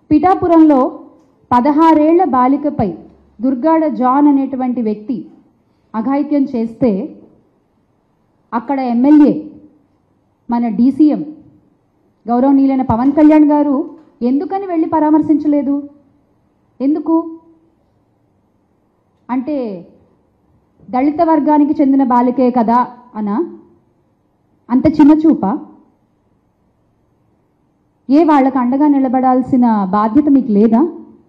పిఠాపురంలో పదహారేళ్ల బాలికపై దుర్గాడ జాన్ అనేటువంటి వ్యక్తి అఘాయిత్యం చేస్తే అక్కడ ఎమ్మెల్యే మన డీసీఎం గౌరవనీయులైన పవన్ కళ్యాణ్ గారు ఎందుకని వెళ్ళి పరామర్శించలేదు ఎందుకు అంటే దళిత వర్గానికి చెందిన బాలికే కదా అనా అంత చిన్న చూపా ఏ వాళ్ళకు అండగా నిలబడాల్సిన బాధ్యత మీకు లేదా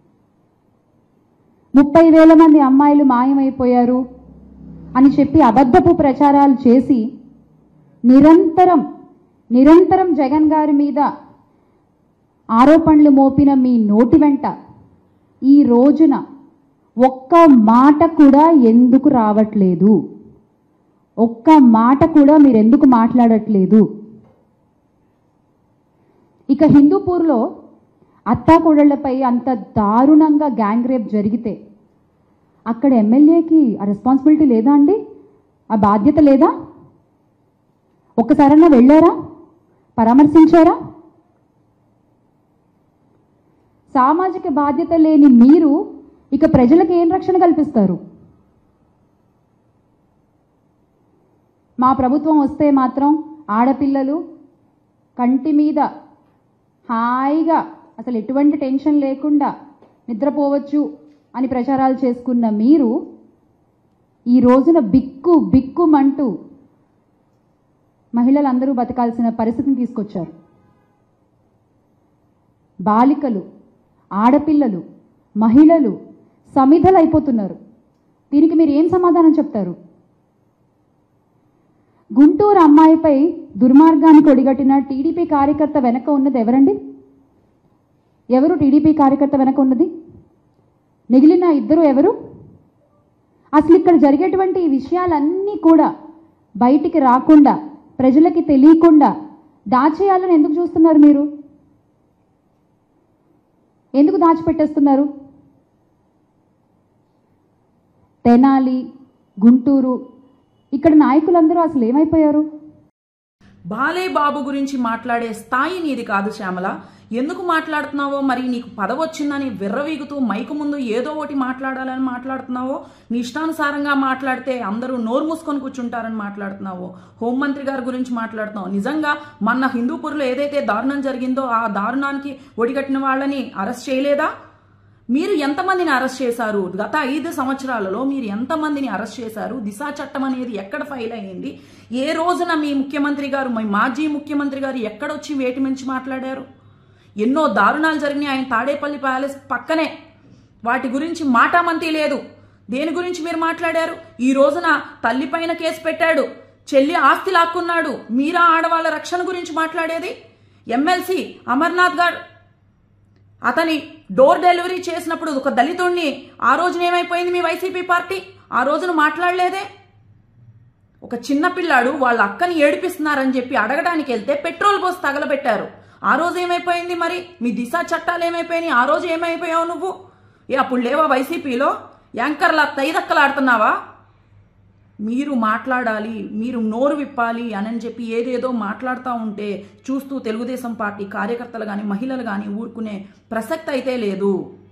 ముప్పై వేల మంది అమ్మాయిలు మాయమైపోయారు అని చెప్పి అబద్ధపు ప్రచారాలు చేసి నిరంతరం నిరంతరం జగన్ గారి మీద ఆరోపణలు మోపిన మీ నోటి వెంట ఈ రోజున ఒక్క మాట కూడా ఎందుకు రావట్లేదు ఒక్క మాట కూడా మీరు ఎందుకు మాట్లాడట్లేదు ఇక హిందూపూర్లో అత్తాకోడళ్లపై అంత దారుణంగా గ్యాంగ్ రేప్ జరిగితే అక్కడ ఎమ్మెల్యేకి ఆ రెస్పాన్సిబిలిటీ లేదా అండి ఆ బాధ్యత లేదా ఒక్కసారన్నా వెళ్ళారా పరామర్శించారా సామాజిక బాధ్యత లేని మీరు ఇక ప్రజలకు ఏం రక్షణ కల్పిస్తారు మా ప్రభుత్వం వస్తే మాత్రం ఆడపిల్లలు కంటి మీద హాయిగా అసలు ఎటువంటి టెన్షన్ లేకుండా నిద్రపోవచ్చు అని ప్రచారాలు చేసుకున్న మీరు ఈ రోజున బిక్కు బిక్కుమంటూ మహిళలందరూ బతకాల్సిన పరిస్థితిని తీసుకొచ్చారు బాలికలు ఆడపిల్లలు మహిళలు సమిధలైపోతున్నారు దీనికి మీరు ఏం సమాధానం చెప్తారు గుంటూరు అమ్మాయిపై దుర్మార్గానికి ఒడిగట్టిన టీడీపీ కార్యకర్త వెనక ఉన్నది ఎవరండి ఎవరు టీడీపీ కార్యకర్త వెనక ఉన్నది మిగిలిన ఇద్దరు ఎవరు అసలు ఇక్కడ జరిగేటువంటి ఈ విషయాలన్నీ కూడా బయటికి రాకుండా ప్రజలకి తెలియకుండా దాచేయాలని ఎందుకు చూస్తున్నారు మీరు ఎందుకు దాచిపెట్టేస్తున్నారు తెనాలి గుంటూరు ఇక్కడ నాయకులందరూ అసలు ఏమైపోయారు బాలే బాబు గురించి మాట్లాడే స్థాయి నీది కాదు శ్యామల ఎందుకు మాట్లాడుతున్నావో మరి నీకు పదవచ్చిందని విర్రవీగుతూ మైకు ముందు ఏదో ఒకటి మాట్లాడాలని మాట్లాడుతున్నావో నీ ఇష్టానుసారంగా మాట్లాడితే అందరూ నోరు మూసుకొని కూర్చుంటారని మాట్లాడుతున్నావో హోంమంత్రి గారి గురించి మాట్లాడుతున్నావు నిజంగా మన హిందూపూర్లో ఏదైతే దారుణం జరిగిందో ఆ దారుణానికి ఒడిగట్టిన వాళ్ళని అరెస్ట్ చేయలేదా మీరు ఎంతమందిని అరెస్ట్ చేశారు గత ఐదు సంవత్సరాలలో మీరు ఎంతమందిని అరెస్ట్ చేశారు దిశా చట్టం అనేది ఎక్కడ ఫైల్ అయ్యింది ఏ రోజున మీ ముఖ్యమంత్రి గారు మీ మాజీ ముఖ్యమంత్రి గారు ఎక్కడొచ్చి వేటి మించి మాట్లాడారు ఎన్నో దారుణాలు జరిగినాయి ఆయన తాడేపల్లి ప్యాలెస్ పక్కనే వాటి గురించి మాటామంతి లేదు దేని గురించి మీరు మాట్లాడారు ఈ రోజున తల్లిపైన కేసు పెట్టాడు చెల్లి ఆస్తి లాక్కున్నాడు మీరా ఆడవాళ్ళ రక్షణ గురించి మాట్లాడేది ఎమ్మెల్సీ అమర్నాథ్ గారు అతని డోర్ డెలివరీ చేసినప్పుడు ఒక దళితుణ్ణి ఆ రోజున ఏమైపోయింది మీ వైసీపీ పార్టీ ఆ రోజున మాట్లాడలేదే ఒక చిన్న పిల్లాడు వాళ్ళ అక్కని ఏడిపిస్తున్నారని చెప్పి అడగడానికి వెళ్తే పెట్రోల్ పోసి తగలబెట్టారు ఆ రోజు ఏమైపోయింది మరి మీ దిశ చట్టాలు ఏమైపోయినాయి ఆ రోజు ఏమైపోయావు నువ్వు ఏ అప్పుడు లేవా వైసీపీలో యాంకర్లా తైదక్కలాడుతున్నావా మీరు మాట్లాడాలి మీరు నోరు విప్పాలి అని చెప్పి ఏదేదో మాట్లాడుతూ ఉంటే చూస్తూ తెలుగుదేశం పార్టీ కార్యకర్తలు కానీ మహిళలు కానీ ఊరుకునే ప్రసక్తి అయితే లేదు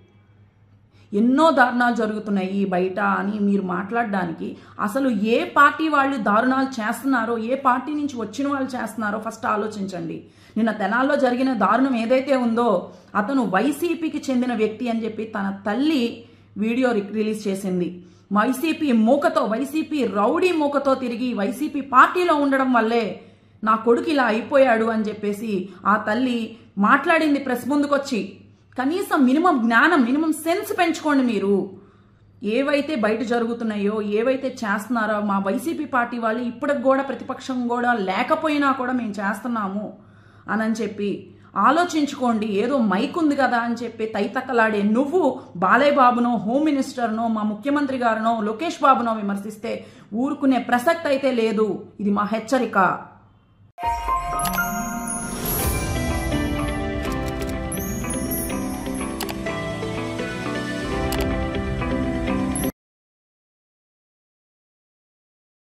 ఎన్నో దారుణాలు జరుగుతున్నాయి బయట అని మీరు మాట్లాడడానికి అసలు ఏ పార్టీ వాళ్ళు దారుణాలు చేస్తున్నారో ఏ పార్టీ నుంచి వచ్చిన వాళ్ళు చేస్తున్నారో ఫస్ట్ ఆలోచించండి నిన్న తెనాల్లో జరిగిన దారుణం ఏదైతే ఉందో అతను వైసీపీకి చెందిన వ్యక్తి అని చెప్పి తన తల్లి వీడియో రి- రిలీజ్ చేసింది వైసీపీ మూకతో వైసీపీ రౌడీ మూకతో తిరిగి వైసీపీ పార్టీలో ఉండడం వల్లే నా కొడుకు ఇలా అయిపోయాడు అని చెప్పేసి ఆ తల్లి మాట్లాడింది ప్రెస్ ముందుకొచ్చి కనీసం మినిమం జ్ఞానం మినిమం సెన్స్ పెంచుకోండి మీరు ఏవైతే బయట జరుగుతున్నాయో ఏవైతే చేస్తున్నారో మా వైసీపీ పార్టీ వాళ్ళు ఇప్పటికి కూడా ప్రతిపక్షం కూడా లేకపోయినా కూడా మేము చేస్తున్నాము అని చెప్పి ఆలోచించుకోండి ఏదో మైక్ ఉంది కదా అని చెప్పి తైతక్కలాడే నువ్వు బాలయ్య బాబునో హోమ్ మినిస్టర్నో మా ముఖ్యమంత్రి గారినో లోకేష్ బాబునో విమర్శిస్తే ఊరుకునే ప్రసక్తి అయితే లేదు ఇది మా హెచ్చరిక